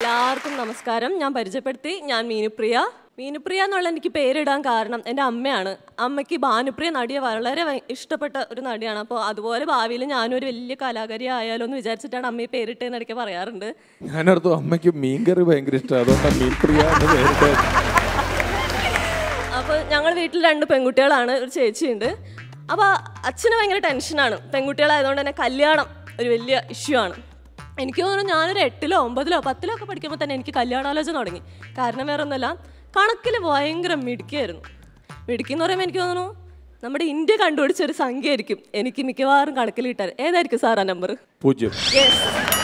എല്ലാവർക്കും നമസ്കാരം ഞാൻ പരിചയപ്പെടുത്തി ഞാൻ മീനുപ്രിയ മീനുപ്രിയ എന്നുള്ള എനിക്ക് പേരിടാൻ കാരണം എൻ്റെ അമ്മയാണ് അമ്മയ്ക്ക് ഭാനുപ്രിയ നടിയെ വളരെ ഭയ- ഇഷ്ടപ്പെട്ട ഒരു നടിയാണ് അപ്പോൾ അതുപോലെ ഭാവിയിൽ ഞാനൊരു വലിയ കലാകാരി ആയാലോ എന്ന് വിചാരിച്ചിട്ടാണ് അമ്മയെ പേരിട്ടേന്ന് ഇടയ്ക്ക് പറയാറുണ്ട് ഞാനടുത്തു അമ്മയ്ക്ക് മീൻകറി ഭയങ്കര ഇഷ്ടമാണ് അതുകൊണ്ടാണ് മീൻ പ്രിയ എന്ന് പേരിട്ടത് അപ്പോൾ ഞങ്ങൾ വീട്ടിൽ രണ്ട് പെൺകുട്ടികളാണ് ഒരു ചേച്ചിയുണ്ട് അപ്പോൾ അച്ഛന് ഭയങ്കര ടെൻഷനാണ് പെൺകുട്ടികളായതുകൊണ്ട് തന്നെ കല്യാണം ഒരു വലിയ ഇഷ്യൂ ആണ് എനിക്ക് തോന്നുന്നു ഞാനൊരു എട്ടിലോ ഒമ്പതിലോ പത്തിലോ ഒക്കെ പഠിക്കുമ്പോൾ തന്നെ എനിക്ക് കല്യാണാലോചന തുടങ്ങി കാരണം വേറെ ഒന്നുമല്ല കണക്കിൽ ഭയങ്കര മിടുക്കിയായിരുന്നു മിടുക്കി എന്ന് പറയുമ്പോൾ എനിക്ക് തോന്നുന്നു നമ്മുടെ ഇന്ത്യ കണ്ടുപിടിച്ച ഒരു സംഖ്യ ആയിരിക്കും എനിക്ക് മിക്കവാറും കണക്കിൽ കിട്ടാൻ ഏതായിരിക്കും സാർ ആ നമ്പർ പൂജ്യം യെസ്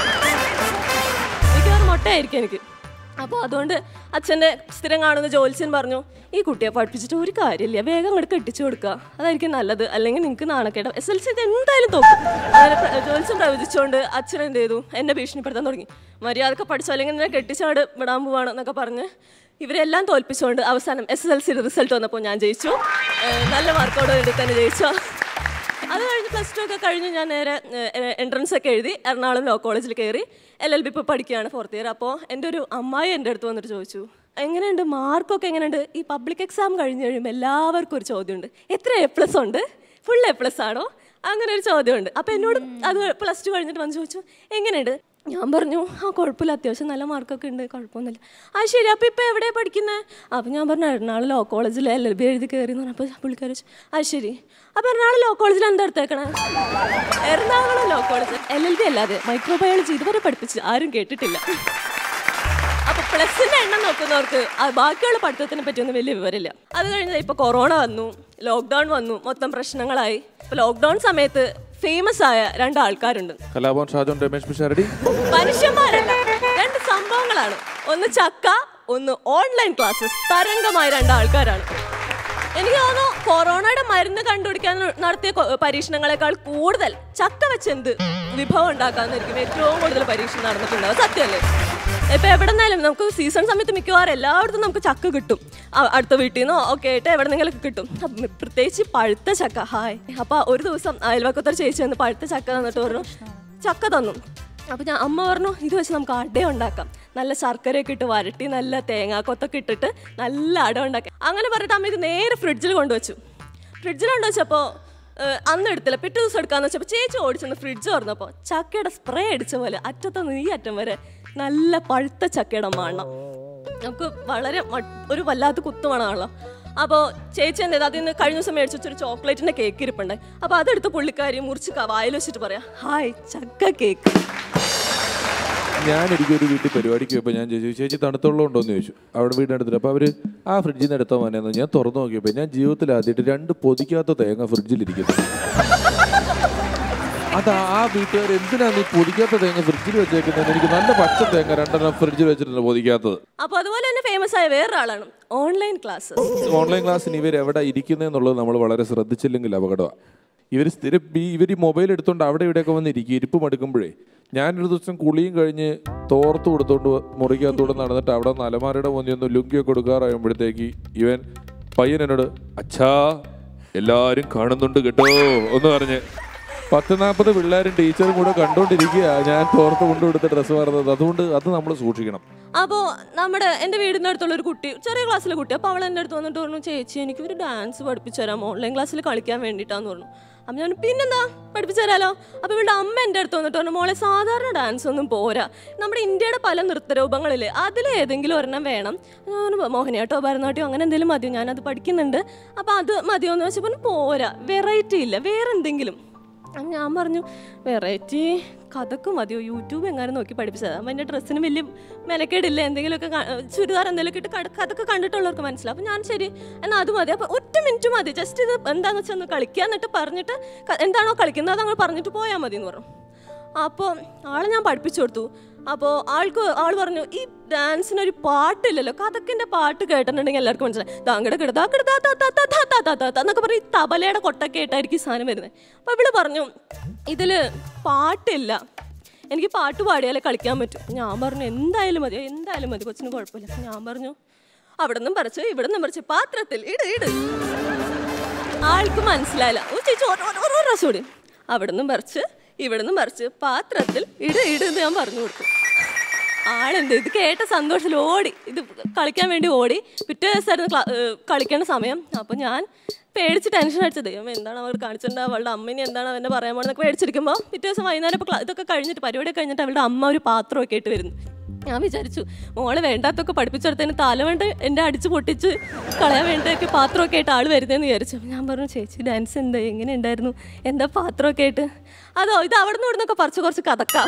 മിക്കവാറും മുട്ടയായിരിക്കും എനിക്ക് അപ്പോൾ അതുകൊണ്ട് അച്ഛൻ്റെ സ്ഥിരം കാണുന്ന ജോത്സ്യൻ പറഞ്ഞു ഈ കുട്ടിയെ പഠിപ്പിച്ചിട്ട് ഒരു കാര്യമില്ല വേഗം അങ്ങോട്ട് കെട്ടിച്ചു കൊടുക്കുക അതായിരിക്കും നല്ലത് അല്ലെങ്കിൽ നിങ്ങൾക്ക് നാണക്കേട എസ് എൽ സി എന്തായാലും തോക്കും അങ്ങനെ പ്ര- ജോത്സ്യൻ പ്രവചിച്ചുകൊണ്ട് അച്ഛൻ എന്ത് ചെയ്തു എന്നെ ഭീഷണിപ്പെടുത്താൻ തുടങ്ങി മര്യാദക്ക് പഠിച്ചു അല്ലെങ്കിൽ നിന്നെ കെട്ടിച്ചാട് വിടാൻ പോവാണ് എന്നൊക്കെ പറഞ്ഞ് ഇവരെല്ലാം തോൽപ്പിച്ചുകൊണ്ട് അവസാനം എസ് എസ് എൽ സിയുടെ റിസൾട്ട് വന്നപ്പോൾ ഞാൻ ജയിച്ചു ഏഹ് നല്ല മാർക്കോട് വേണ്ടി തന്നെ ജയിച്ചു അത് കഴിഞ്ഞ് പ്ലസ് ടു ഒക്കെ കഴിഞ്ഞ് ഞാൻ നേരെ എൻട്രൻസ് ഒക്കെ എഴുതി എറണാകുളം ലോ കോളേജിൽ കയറി എൽ എൽ ബി ഇപ്പോൾ പഠിക്കുകയാണ് ഫോർത്ത് ഇയർ അപ്പോൾ എൻ്റെ ഒരു അമ്മായി എൻ്റെ അടുത്ത് വന്നിട്ട് ചോദിച്ചു എങ്ങനെയുണ്ട് മാർക്കൊക്കെ എങ്ങനെയുണ്ട് ഈ പബ്ലിക് എക്സാം കഴിഞ്ഞ് കഴിയുമ്പോൾ എല്ലാവർക്കും ഒരു ചോദ്യമുണ്ട് എത്ര എ പ്ലസ് ഉണ്ട് ഫുൾ എ പ്ലസ് ആണോ അങ്ങനെ ഒരു ചോദ്യമുണ്ട് അപ്പോൾ എന്നോട് അത് പ്ലസ് ടു കഴിഞ്ഞിട്ട് വന്ന് ചോദിച്ചു എങ്ങനെയുണ്ട് ഞാൻ പറഞ്ഞു ആ കുഴപ്പമില്ല അത്യാവശ്യം നല്ല മാർക്കൊക്കെ ഉണ്ട് കുഴപ്പമൊന്നുമില്ല ആ ശരി അപ്പോൾ ഇപ്പോൾ എവിടെയാണ് പഠിക്കുന്നത് അപ്പോൾ ഞാൻ പറഞ്ഞു എറണാകുളം ലോ കോളേജിൽ എൽ എൽ ബി എഴുതി കയറി എന്ന് പറഞ്ഞപ്പോൾ പുള്ളിക്കാരി ചോദിച്ചു ആ ശരി അപ്പോൾ എറണാകുളം ലോ കോളേജിൽ എന്താ എടുത്തേക്കണേ Ernakulam law college L L B അല്ലാതെ മൈക്രോബയോളജി ഇതുവരെ പഠിപ്പിച്ച് ആരും കേട്ടിട്ടില്ല അപ്പൊ പ്ലസിന്റെ എണ്ണം നോക്കുന്നവർക്ക് ആ ബാക്കിയുള്ള പഠിത്തത്തിനെ പറ്റിയൊന്നും വലിയ വിവരമില്ല അത് കഴിഞ്ഞ് ഇപ്പൊ കൊറോണ വന്നു ലോക്ക്ഡൌൺ വന്നു മൊത്തം പ്രശ്നങ്ങളായി ഇപ്പൊ ലോക്ക്ഡൌൺ സമയത്ത് ഫേമസ് ആയ രണ്ട് ആൾക്കാരുണ്ട് കലാഭവൻ ഷാജോൻ രമേശ് പിഷാരടി മനുഷ്യന്മാരല്ല രണ്ട് സംഭവങ്ങളാണ് ഒന്ന് ചക്ക ഒന്ന് ഓൺലൈൻ ക്ലാസ്സസ് തരംഗമായ രണ്ട് ആൾക്കാരാണ് എനിക്ക് തോന്നുന്നു കൊറോണയുടെ മരുന്ന് കണ്ടുപിടിക്കാൻ നടത്തിയ കൊ- പരീക്ഷണങ്ങളെക്കാൾ കൂടുതൽ ചക്ക വെച്ച് എന്ത് വിഭവം ഉണ്ടാക്കാന്നായിരിക്കും ഏറ്റവും കൂടുതൽ പരീക്ഷണം നടന്നിട്ടുണ്ടാവും സത്യമല്ലേ ഇപ്പൊ എവിടെ നിന്നാലും നമുക്ക് സീസൺ സമയത്ത് മിക്കവാറും എല്ലായിടത്തും നമുക്ക് ചക്ക കിട്ടും അ- അടുത്ത വീട്ടിൽ നിന്നോ ഒക്കെ ആയിട്ട് എവിടെ നിന്നെങ്കിലും കിട്ടും അപ്പം പ്രത്യേകിച്ച് പഴുത്ത ചക്ക ഹായ് അപ്പൊ ഒരു ദിവസം അയൽവക്കത്തൊരു ചേച്ചി വന്ന് പഴുത്ത ചക്ക തന്നിട്ട് പറഞ്ഞു ചക്ക തന്നു അപ്പൊ ഞാൻ അമ്മ പറഞ്ഞു ഇത് വെച്ച് നമുക്ക് അട ഉണ്ടാക്കാം നല്ല ശർക്കരയൊക്കെ ഇട്ട് വരട്ടി നല്ല തേങ്ങാക്കൊത്തൊക്കെ ഇട്ടിട്ട് നല്ല അട ഉണ്ടാക്കാം അങ്ങനെ പറഞ്ഞിട്ട് അമ്മ ഇത് നേരെ ഫ്രിഡ്ജിൽ കൊണ്ടുവച്ചു ഫ്രിഡ്ജിൽ കൊണ്ടുവച്ചപ്പോൾ അന്ന് എടുത്തില്ല പിറ്റേ ദിവസം എടുക്കാന്ന് വെച്ചപ്പോൾ ചേച്ചി ഓടിച്ചെന്ന് ഫ്രിഡ്ജ് തുറന്നപ്പോൾ ചക്കയുടെ സ്പ്രേ അടിച്ച പോലെ അറ്റത്തുനിന്ന് ഈ അറ്റം വരെ നല്ല പഴുത്ത ചക്കയുടെ മണം നമുക്ക് വളരെ മ- ഒരു വല്ലാത്ത കുത്തുമണമാണല്ലോ അപ്പോൾ ചേച്ചി എന്ത് ചെയ്തു അതിൽ നിന്ന് കഴിഞ്ഞ ദിവസം മേടിച്ച് വെച്ചൊരു ചോക്ലേറ്റിന്റെ കേക്ക് ഇരിപ്പുണ്ടായി അപ്പോൾ അതെടുത്ത് പുള്ളിക്കാരി മുറിച്ച് ക- വായിൽ വെച്ചിട്ട് പറയാം ഹായ് ചക്ക കേക്ക് ഞാൻ ഒരു വീട്ടിൽ പരിപാടിക്ക് പോയപ്പോൾ ഞാൻ ചോദിച്ചു ചേച്ചി തണുത്തുള്ള ഉണ്ടോ എന്ന് ചോദിച്ചു അവിടെ വീടിനടുത്തിട്ട് അപ്പോൾ അവർ ആ ഫ്രിഡ്ജിൽ നിന്ന് എടുത്താൽ മതി ഞാൻ തുറന്നു നോക്കിയപ്പോൾ ഞാൻ ജീവിതത്തിൽ ആദ്യമായിട്ട് രണ്ട് പൊതിക്കാത്ത തേങ്ങ ഫ്രിഡ്ജിലിരിക്കുന്നു അത് ആ- ആ വീട്ടുകാർ എന്തിനാണ് ഈ പൊതിക്കാത്ത തേങ്ങ ഫ്രിഡ്ജിൽ വെച്ചേക്കുന്നത് എനിക്ക് നല്ല പച്ച തേങ്ങ രണ്ടെണ്ണം ഫ്രിഡ്ജിൽ വെച്ചിട്ടുണ്ട് പൊതിക്കാത്തത് അപ്പോൾ അതുപോലെ തന്നെ ഫേമസ് ആയ വേറൊരാളാണ് ഓൺലൈൻ ക്ലാസ് ഓൺലൈൻ ക്ലാസ്സിന് ഇവർ എവിടെ ഇരിക്കുന്നതെന്നുള്ളത് നമ്മൾ വളരെ ശ്രദ്ധിച്ചില്ലെങ്കിൽ അപകടമാണ് ഇവർ സ്ഥിരം ഈ ഇവർ ഈ മൊബൈൽ എടുത്തുകൊണ്ട് അവിടെ ഇവിടെയൊക്കെ വന്ന് ഇരിക്കും ഇരിപ്പ് മടുക്കുമ്പോഴേ ഞാനൊരു ദിവസം കുളിയും കഴിഞ്ഞ് തോർത്ത് കൊടുത്തോണ്ട് മുറിക്കകത്തൂടെ നടന്നിട്ട് അവിടെ നിന്ന് അലമാരയുടെ മുന്നിൽ ഒന്ന് ലുങ്കിയൊക്കെ കൊടുക്കാറാകുമ്പോഴത്തേക്ക് ഇവൻ പയ്യൻ എന്നോട് അച്ഛാ എല്ലാവരും കാണുന്നുണ്ട് കേട്ടോ എന്ന് പറഞ്ഞ് പത്ത് നാൽപ്പത് പിള്ളേരും ടീച്ചറും കൂടെ കണ്ടുകൊണ്ടിരിക്കുക ഞാൻ തോർത്ത് കൊണ്ടുകൊടുത്ത ഡ്രസ്സ് മാറുന്നത് അതുകൊണ്ട് അത് നമ്മൾ സൂക്ഷിക്കണം അപ്പോൾ നമ്മുടെ എൻ്റെ വീടിൻ്റെ അടുത്തുള്ള ഒരു കുട്ടി ചെറിയ ക്ലാസ്സിലെ കുട്ടി അപ്പോൾ അവൾ എൻ്റെ അടുത്ത് വന്നിട്ട് പറഞ്ഞു ചേച്ചി എനിക്ക് ഒരു ഡാൻസ് പഠിപ്പിച്ചു തരാം ഓൺലൈൻ ക്ലാസ്സിൽ കളിക്കാൻ വേണ്ടിയിട്ടാന്ന് പറഞ്ഞു അപ്പം ഞാൻ പിന്നെന്താ പഠിപ്പിച്ചു തരാലോ അപ്പോൾ ഇവളുടെ അമ്മ എൻ്റെ അടുത്ത് വന്നിട്ട് പറഞ്ഞു മോളെ സാധാരണ ഡാൻസ് ഒന്നും പോരാ നമ്മുടെ ഇന്ത്യയുടെ പല നൃത്തരൂപങ്ങളില്ലേ അതിലേതെങ്കിലും ഒരെണ്ണം വേണം ഞാൻ പറഞ്ഞു, മോഹിനിയാട്ടോ ഭരതനാട്യം അങ്ങനെ എന്തെങ്കിലും മതിയോ ഞാനത് പഠിക്കുന്നുണ്ട് അപ്പോൾ അത് മതിയോ എന്ന് വെച്ചപ്പോൾ പോരാ വെറൈറ്റി ഇല്ല വേറെ എന്തെങ്കിലും അപ്പം ഞാൻ പറഞ്ഞു വെറൈറ്റി കഥക്ക് മതിയോ യൂട്യൂബ് എങ്ങാനും നോക്കി പഠിപ്പിച്ചത് അപ്പം എൻ്റെ ഡ്രസ്സിന് വലിയ മെനക്കേടില്ല എന്തെങ്കിലുമൊക്കെ ക- ചുരിദാർ എന്തെങ്കിലുമൊക്കെ ഇട്ട് കട- കഥക്ക് കണ്ടിട്ടുള്ളവർക്ക് മനസ്സിലാവും അപ്പം ഞാൻ ശരി എന്നാൽ അത് മതി അപ്പോൾ ഒറ്റ മിനിറ്റ് മതി ജസ്റ്റ് ഇത് എന്താണെന്ന് വെച്ചാൽ ഒന്ന് കളിക്കുക എന്നിട്ട് പറഞ്ഞിട്ട് ക- എന്താണോ കളിക്കുന്നത് അത് അങ്ങ് പറഞ്ഞിട്ട് പോയാൽ മതി എന്ന് പറഞ്ഞു അപ്പോൾ ആളെ ഞാൻ പഠിപ്പിച്ചു കൊടുത്തു അപ്പോൾ ആൾക്ക് ആൾ പറഞ്ഞു ഈ ഡാൻസിനൊരു പാട്ടില്ലല്ലോ കഥക്കിൻ്റെ പാട്ട് കേട്ടിട്ടുണ്ടെങ്കിൽ എല്ലാവർക്കും മനസ്സിലായി താങ്കട കിട താ കിട താ താ താ താ താ താ താ താ എന്നൊക്കെ പറയും ഈ തബലയുടെ കൊട്ടൊക്കെ ആയിട്ടായിരിക്കും ഈ സാധനം വരുന്നത് അപ്പോൾ ഇവള് പറഞ്ഞു ഇതിൽ പാട്ടില്ല എനിക്ക് പാട്ട് പാടിയാലേ കളിക്കാൻ പറ്റും അപ്പോൾ ഞാൻ പറഞ്ഞു എന്തായാലും മതി എന്തായാലും മതി കൊച്ചിന് കുഴപ്പമില്ല അപ്പോൾ ഞാൻ പറഞ്ഞു അവിടെ നിന്നും പറിച്ചു ഇവിടെ നിന്നും പറിച്ചു പാത്രത്തിൽ ഇട് ഇട് ആൾക്ക് മനസ്സിലായില്ല ഓ ചേച്ചി ഒരു ഒരു- ഒരു പ്രാവശ്യം കൂടി അവിടെ നിന്നും പറിച്ച് ഇവിടെ നിന്നും പറിച്ച് പാത്രത്തിൽ ഇട് ഇട് എന്ന് ഞാൻ പറഞ്ഞു കൊടുത്തു ആളുണ്ട് ഇത് കേട്ട സന്തോഷത്തിൽ ഓടി ഇത് കളിക്കാൻ വേണ്ടി ഓടി പിറ്റേ ദിവസമായിരുന്നു ക്ലാ- ഏഹ് കളിക്കേണ്ട സമയം അപ്പോൾ ഞാൻ പേടിച്ച് ടെൻഷൻ അടിച്ചത് ദൈവം എന്താണ് അവർ കാണിച്ചിട്ടുണ്ടാവുക അവളുടെ അമ്മേനെ എന്താണ് അവൻ്റെ പറയാൻ പോകുന്നത് പേടിച്ചിരിക്കുമ്പോൾ പിറ്റേ ദിവസം വൈകുന്നേരം ഇപ്പോൾ ഇതൊക്കെ കഴിഞ്ഞിട്ട് പരിപാടി കഴിഞ്ഞിട്ട് അവളുടെ അമ്മ ഒരു പാത്രമൊക്കെ ആയിട്ട് വരുന്നു ഞാൻ വിചാരിച്ചു മോളെ വേണ്ടാത്തൊക്കെ പഠിപ്പിച്ചെടുത്തതിന് തലവണ്ട് എൻ്റെ അടിച്ച് പൊട്ടിച്ച് കളയാൻ വേണ്ടിയൊക്കെ പാത്രമൊക്കെ ആയിട്ട് ആൾ വരുന്നതെന്ന് വിചാരിച്ചു അപ്പോൾ ഞാൻ പറഞ്ഞു ചേച്ചി ഡാൻസ് എന്താ എങ്ങനെ ഉണ്ടായിരുന്നു എന്താ പാത്രമൊക്കെ ആയിട്ട് അതോ ഇത് അവിടെ നിന്ന് ഇവിടുന്നൊക്കെ പറിച്ച് കുറച്ച് കഥക്കാം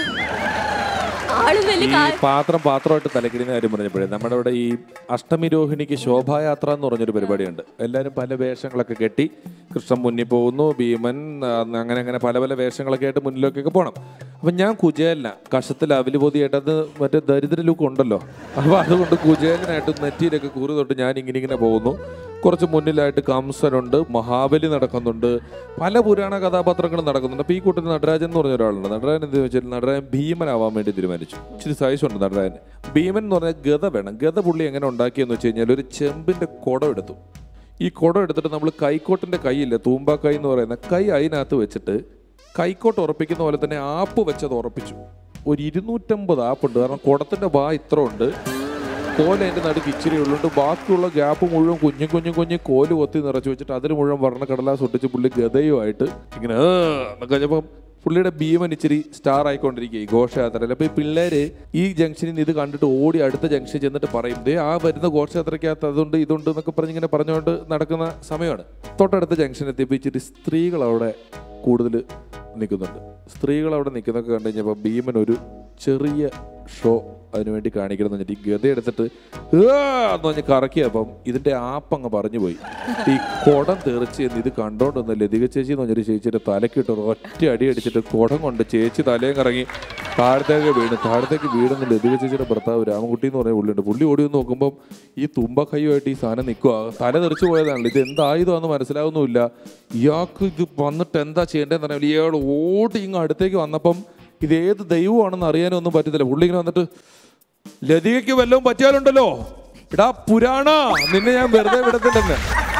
ആള് വലിയ ഈ കാ- പാത്രം പാത്രമായിട്ട് തലക്കിടുന്ന കാര്യം പറഞ്ഞപ്പോഴേ നമ്മുടെ ഇവിടെ ഈ അഷ്ടമി രോഹിണിക്ക് ശോഭായാത്ര എന്ന് പറഞ്ഞൊരു പരിപാടിയുണ്ട് എല്ലാവരും പല വേഷങ്ങളൊക്കെ കെട്ടി കൃഷ്ണൻ മുന്നിൽ പോകുന്നു ഭീമൻ ആ, അങ്ങനെ അങ്ങനെ പല പല വേഷങ്ങളൊക്കെ ആയിട്ട് മുന്നിലേക്കൊക്കെ പോകണം അപ്പം ഞാൻ കുചേലന കഷത്തിൽ അവല് പൊതിയായിട്ട് അത് മറ്റേ ദരിദ്ര ലുക്ക് ഉണ്ടല്ലോ അപ്പോൾ അതുകൊണ്ട് കുചേലനായിട്ട് നെറ്റിയിലൊക്കെ കൂറി തൊട്ട് ഞാൻ ഇങ്ങനെ ഇങ്ങനെ പോകുന്നു കുറച്ച് മുന്നിലായിട്ട് കംസനുണ്ട് മഹാബലി നടക്കുന്നുണ്ട് പല പുരാണ കഥാപാത്രങ്ങളും നടക്കുന്നുണ്ട് അപ്പോൾ ഈ കൂട്ടത്തിൽ നടരാജൻ എന്ന് പറഞ്ഞ ഒരാളുണ്ട് നടരാജൻ എന്ത് വെച്ചാൽ നടരാജൻ ഭീമനാവാൻ വേണ്ടി തീരുമാനിച്ചു ഇച്ചിരി സൈസ് ഉണ്ട് നടരാജൻ ഭീമൻ എന്ന് പറഞ്ഞാൽ ഗത വേണം ഗത പുള്ളി എങ്ങനെ ഉണ്ടാക്കിയെന്ന് വെച്ച് കഴിഞ്ഞാൽ ഒരു ചെമ്പിന്റെ കുടം എടുത്തു ഈ കുടം എടുത്തിട്ട് നമ്മൾ കൈക്കോട്ടിന്റെ കൈയില്ലേ തൂമ്പാക്കൈ എന്ന് പറയുന്ന കൈ അതിനകത്ത് വെച്ചിട്ട് കൈക്കോട്ട് ഉറപ്പിക്കുന്ന പോലെ തന്നെ ആപ്പ് വെച്ചത് ഉറപ്പിച്ചു ഒരു ഇരുന്നൂറ്റമ്പത് ആപ്പുണ്ട് കാരണം കുടത്തിന്റെ ബാ ഇത്ര ഉണ്ട് കോല് അതിന്റെ നടുക്ക് ഇച്ചിരി ഉള്ളുണ്ട് ബാക്കിയുള്ള ഗ്യാപ്പ് മുഴുവൻ കുഞ്ഞു കുഞ്ഞു കുഞ്ഞു കോല് കൊത്തി നിറച്ച് വെച്ചിട്ട് അതിൽ മുഴുവൻ വർണ്ണ കടലാസ് ഒട്ടിച്ച് പുള്ളി ഗതയുമായിട്ട് ഇങ്ങനെ "ഏ" എന്നൊക്കെ കഴിഞ്ഞപ്പം പുള്ളിയുടെ ഭീമൻ ഇച്ചിരി സ്റ്റാർ ആയിക്കൊണ്ടിരിക്കുക ഈ ഘോഷയാത്രയിൽ അപ്പൊ ഈ പിള്ളേര് ഈ ജംഗ്ഷനിൽ നിന്ന് ഇത് കണ്ടിട്ട് ഓടി അടുത്ത ജംഗ്ഷനിൽ ചെന്നിട്ട് പറയും ദേ ആ വരുന്ന ഘോഷയാത്രയ്ക്കകത്ത് അതുണ്ട് ഇതുണ്ട് എന്നൊക്കെ പറഞ്ഞ് ഇങ്ങനെ പറഞ്ഞുകൊണ്ട് നടക്കുന്ന സമയമാണ് തൊട്ടടുത്ത ജംഗ്ഷനിൽ എത്തിയപ്പോൾ ഇച്ചിരി സ്ത്രീകൾ അവിടെ കൂടുതൽ നിൽക്കുന്നുണ്ട് സ്ത്രീകൾ അവിടെ നിൽക്കുന്നൊക്കെ കണ്ടു കഴിഞ്ഞപ്പോൾ ഭീമൻ ഒരു ചെറിയ ഷോ അതിനുവേണ്ടി കാണിക്കണം എന്ന് പറഞ്ഞിട്ട് ഈ ഗത എടുത്തിട്ട് "ആ" എന്ന് പറഞ്ഞ് കറക്കിയപ്പം ഇതിന്റെ ആപ്പങ്ങ് പറഞ്ഞു പോയി ഈ കുടം തെറിച്ച് എന്ന് ഇത് കണ്ടോണ്ടൊന്ന് ലതിക ചേച്ചി എന്ന് പറഞ്ഞൊരു ചേച്ചിയുടെ തലക്കിട്ട് ഒരു ഒറ്റ അടി അടിച്ചിട്ട് കുടം കൊണ്ട് ചേച്ചി തലയും കറങ്ങി താഴത്തേക്ക് വീണ് താഴത്തേക്ക് വീടുന്ന ലതിക ചേച്ചിയുടെ ഭർത്താവ് രാമൻകുട്ടി എന്ന് പറഞ്ഞ പുള്ളിയുണ്ട് പുള്ളി ഓടി വന്ന് നോക്കുമ്പോൾ ഈ തുമ്പ കൈയുമായിട്ട് ഈ സാധനം നിൽക്കുക തല തെറിച്ചു പോയതാണല്ലോ ഇത് എന്തായുധമാണെന്ന് മനസ്സിലാവുന്നുമില്ല ഇയാൾക്ക് ഇത് വന്നിട്ട് എന്താ ചെയ്യേണ്ടതെന്ന് അറിയാം ഇയാൾ ഓടി ഇങ്ങ് അടുത്തേക്ക് വന്നപ്പം ഇത് ഏത് ദൈവമാണെന്ന് അറിയാനും ഒന്നും പറ്റത്തില്ല പുള്ളി ഇങ്ങനെ വന്നിട്ട് ലതികയ്ക്ക് വല്ലതും പറ്റിയാലുണ്ടല്ലോ എടാ പുരാണ നിന്നെ ഞാൻ വെറുതെ വിടത്തില്ലെന്ന്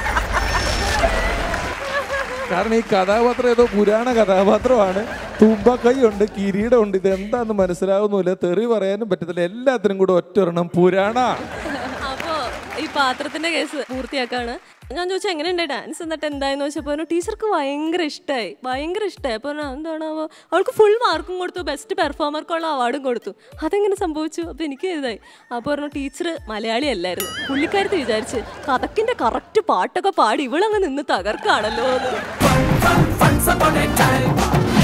കാരണം ഈ കഥാപാത്രം ഏതോ പുരാണ കഥാപാത്രമാണ് തുമ്പക്കൈയുണ്ട് കിരീടമുണ്ട് ഇത് എന്താന്ന് മനസ്സിലാവുന്നില്ല തെറി പറയാനും പറ്റത്തില്ല എല്ലാത്തിനും കൂടെ ഒറ്റ ഒരെണ്ണം പുരാണ അപ്പോ ഈ പാത്രത്തിന്റെ കേസ് പൂർത്തിയാക്കാണ് ഞാൻ ചോദിച്ചു എങ്ങനെയുണ്ട് ഡാൻസ് എന്നിട്ട് എന്തായെന്ന് ചോദിച്ചപ്പോൾ ടീച്ചർക്ക് ഭയങ്കര ഇഷ്ടമായി ഭയങ്കര ഇഷ്ടമായി അപ്പോൾ എന്താണാവോ അവൾക്ക് ഫുൾ മാർക്കും കൊടുത്തു ബെസ്റ്റ് പെർഫോമർക്കുള്ള അവാർഡും കൊടുത്തു അതെങ്ങനെ സംഭവിച്ചു അപ്പോൾ എനിക്ക് ഇതായി അപ്പോൾ പറഞ്ഞു ടീച്ചർ മലയാളി അല്ലായിരുന്നു പുള്ളിക്കാരത്ത് വിചാരിച്ച് കഥക്കിന്റെ കറക്റ്റ് പാട്ടൊക്കെ പാടി ഇവളങ്ങ് നിന്ന് തകർക്കാണല്ലോ എന്ന് Once upon a time,